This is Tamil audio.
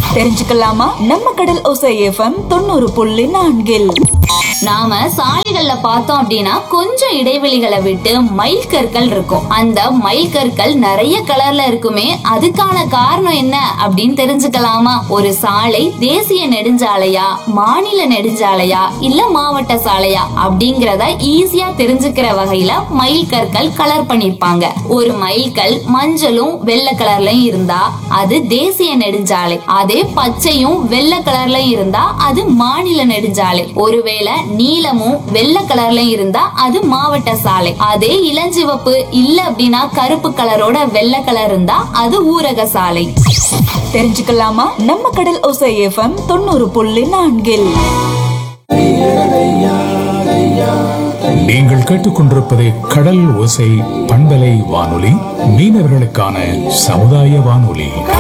தெரிஞ்சுக்கலாமா நம்ம கடல் ஓசை எஃப்எம் தொண்ணூறு புள்ளி நான்கில் நாம சாலைகள்ல பார்த்தோம் அப்படின்னா கொஞ்சம் இடைவெளிகளை விட்டு மைல் கற்கள் இருக்கும் அந்த மைல் கற்கள் நிறைய கலர்ல இருக்குமே அதுக்கான காரணம் என்ன அப்படின்னு தெரிஞ்சுக்கலாமா ஒரு சாலை தேசிய நெடுஞ்சாலையா மாநில நெடுஞ்சாலையா இல்ல மாவட்ட சாலையா அப்படிங்கறத ஈஸியா தெரிஞ்சுக்கிற வகையில மைல் கற்கள் கலர் பண்ணிருப்பாங்க ஒரு மைல் கல் மஞ்சளும் வெள்ளை கலர்லயும் இருந்தா அது தேசிய நெடுஞ்சாலை அதே பச்சையும் வெள்ளை கலர்லயும் இருந்தா அது மாநில நெடுஞ்சாலை ஒருவேளை நீலமும் வெள்ளை கலர்லயும் இருந்தா அது மாவட்ட சாலை அதே இளஞ்சிவப்பு இல்ல அப்படின்னா கருப்பு கலரோட வெள்ளை கலர் இருந்தா அது ஊரக சாலை தெரிஞ்சுக்கலாமா நம்ம கடல் ஓசை எஃப்எம் தொண்ணூறு புள்ளி நான்கில் நீங்கள் கேட்டுக்கொண்டிருப்பது கடல் ஓசை பண்பலை வானொலி மீனவர்களுக்கான சமுதாய வானொலி